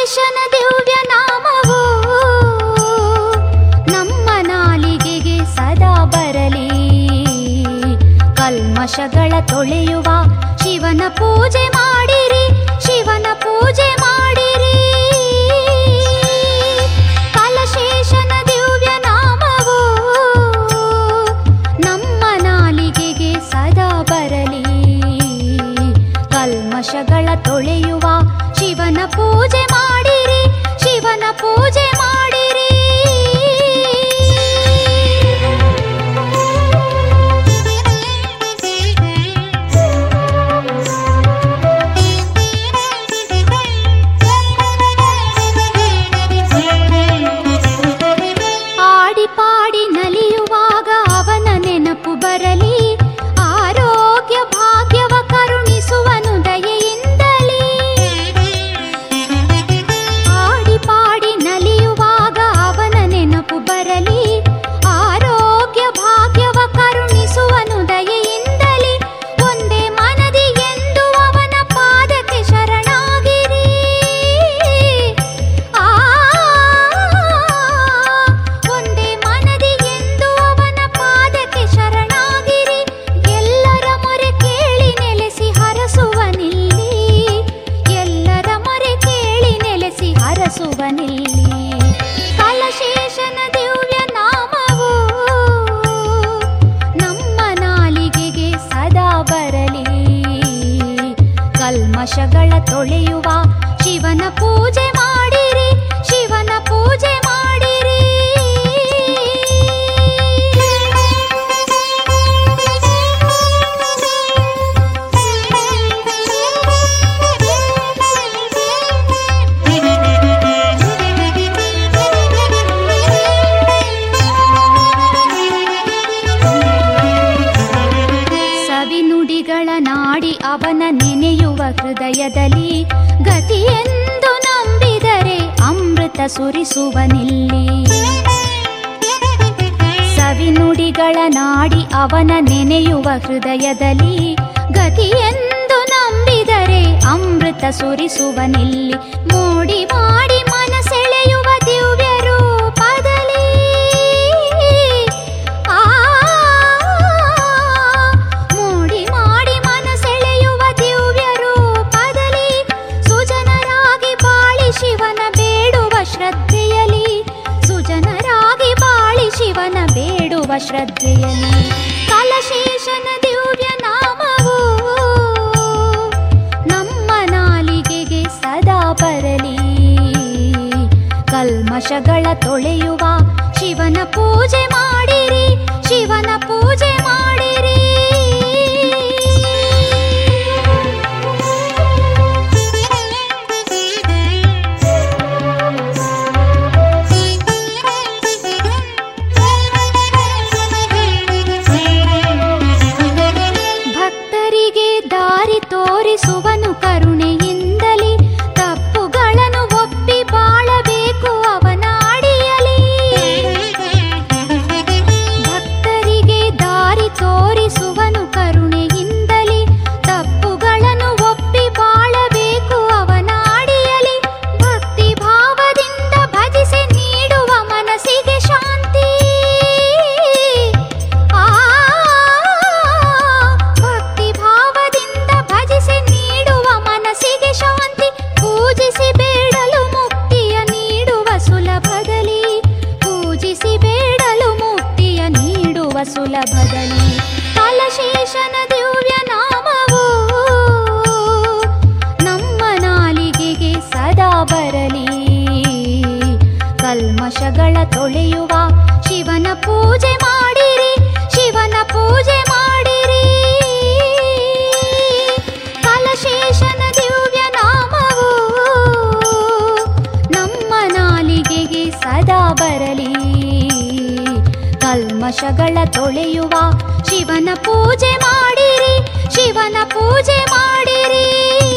ಕಲಶೇಷನ ದಿವ್ಯ ನಾಮವು ನಮ್ಮ ನಾಲಿಗೆಗೆ ಸದಾ ಬರಲಿ ಕಲ್ಮಶಗಳ ತೊಳೆಯುವ ಶಿವನ ಪೂಜೆ ಮಾಡಿರಿ ಶಿವನ ಪೂಜೆ ಮಾಡಿರಿ ಕಲಶೇಷನ ದಿವ್ಯ ನಾಮವು ನಮ್ಮ ನಾಲಿಗೆಗೆ ಸದಾ ಬರಲಿ ಕಲ್ಮಶಗಳ ತೊಳೆಯುವ ಶಿವನ ಪೂಜೆ ಮಾಡಿರಿ ಶಿವನ ಪೂಜೆ ಮಾಡಿರಿ ಆಡಿ ಪಾಡಿ ನಲಿಯುವಾಗ ಅವನ ನೆನಪು ಬರಲಿ ಆರೋಗ್ಯ ಭಾಗ್ಯವ ಕರುಣಿಸುವನು ದಯೆಯಿಂದಲೇ ಆಡಿ ಪಾಡಿ ನಲಿಯುವಾಗ ಅವನ ನೆನಪು ಬರಲಿ ಆರೋಗ್ಯ ಭಾಗ್ಯವ ಕರುಣಿಸುವನು ದಯೆಯಿಂದಲೇ ಒಂದೇ ಮನದಿ ಎಂದು ಅವನ ಪಾದಕ್ಕೆ ಶರಣಾಗಿರಿ ಆ ಒಂದೇ ಮನದಿ ಎಂದು ಅವನ ಪಾದಕ್ಕೆ ಶರಣಾಗಿರಿ ಎಲ್ಲರ ಮೊರೆ ಕೇಳಿ ನೆಲೆಸಿ ಹರಸುವನಿಲ್ಲಿ ಎಲ್ಲರ ಮೊರೆ ಕೇಳಿ ನೆಲೆಸಿ ಹರಸುವನಿಲ್ಲಿ ಕಲಶೇಷನ ದಿವ್ಯ ನಾಮವು ನಮ್ಮ ನಾಲಿಗೆಗೆ ಸದಾ ಬರಲಿ ಕಲ್ಮಶಗಳ ತೊಳೆಯುವ ಶಿವನ ಪೂಜೆ ಮಾಡಿರಿ ಶಿವನ ಪೂಜೆ ಮಾಡಿರಿ ಸವಿನುಡಿಗಳ ನಾಡಿ ಅವನ ನೆನೆಯುವ ಹೃದಯದಲ್ಲಿ ಗತಿಯೆಂದು ನಂಬಿದರೆ ಅಮೃತ ಸುರಿಸುವನಿಲ್ಲಿ ಸವಿನುಡಿಗಳ ನಾಡಿ ಅವನ ನೆನೆಯುವ ಹೃದಯದಲ್ಲಿ ಗತಿಯೆಂದು ನಂಬಿದರೆ ಅಮೃತ ಸುರಿಸುವನಿಲ್ಲಿ ಮೋಡಿ ಮಾಡಿ ಮನಸೆಳೆಯುವ ದಿವ್ಯ ರೂಪದಲ್ಲಿ ಆ ಮೋಡಿ ಮಾಡಿ ಮನಸೆಳೆಯುವ ದಿವ್ಯ ರೂಪದಲ್ಲಿ ಸುಜನರಾಗಿ ಬಾಳಿ ಶಿವನ ಬೇಡುವ ಶ್ರದ್ಧೆಯಲಿ ಸುಜನರಾಗಿ ಬಾಳಿ ಶಿವನ ಬೇಡುವ ಶ್ರದ್ಧೆಯಲಿ ಕಲಶೇಷನ ದಿವ್ಯ ನಾಮವು ನಮ್ಮ ನಾಲಿಗೆಗೆ ಸದಾ ಬರಲಿ ಕಲ್ಮಶಗಳ ತೊಳೆಯುವ ಶಿವನ ಪೂಜೆ ಮಾಡಿರಿ ಶಿವನ ಪೂಜೆ ಮಾಡಿರಿ ಭಕ್ತರಿಗೆ ದಾರಿ ತೋರಿಸುವನು ಕರುಣೆಯಿಂದಲೇ ತಪ್ಪುಗಳನ್ನು ಒಪ್ಪಿ ಬಾಳಬೇಕು ಅವನ ಅಡಿಯಲಿ ಭಕ್ತರಿಗೆ ದಾರಿ ತೋರಿಸುವನು ಕರುಣೆಯಿಂದಲೇ ತಪ್ಪುಗಳನ್ನು ಒಪ್ಪಿ ಬಾಳಬೇಕು ಅವನ ಅಡಿಯಲಿ ಭಕ್ತಿ ಭಾವದಿಂದ ಭಜಿಸಿ ನೀಡುವ ಮನಸ್ಸಿಗೆ ಶಾಂತಿ ಆ ಭಕ್ತಿ ಭಾವದಿಂದ ಭಜಿಸಿ ನೀಡುವ ಮನಸ್ಸಿಗೆ ಶಾಂತಿ ಪೂಜಿಸಿ ಬೇಡಲು ಮುಕ್ತಿಯ ನೀಡುವ ಸುಲಭದಲ್ಲಿ ಪೂಜಿಸಿ ಬೇಡಲು ಮುಕ್ತಿಯ ನೀಡುವ ಸುಲಭದಲ್ಲಿ ಕಲಶೇಷನ ದಿವ್ಯ ನಾಮವು ನಮ್ಮ ನಾಲಿಗೆಗೆ ಸದಾ ಬರಲಿ ಕಲ್ಮಶಗಳ ತೊಳೆಯುವ ಶಿವನ ಪೂಜೆ ಮಾಡಿರಿ ಶಿವನ ಪೂಜೆ ಮಾಡಿರಿ ಕಲಶೇಷನ ದಿವ್ಯ ನಾಮವು ನಮ್ಮ ನಾಲಿಗೆಗೆ ಸದಾ ಬರಲಿ ಕಲ್ಮಶಗಳ ತೊಳೆಯುವ ಶಿವನ ಪೂಜೆ ಮಾಡಿರಿ ಶಿವನ ಪೂಜೆ ಮಾಡಿರಿ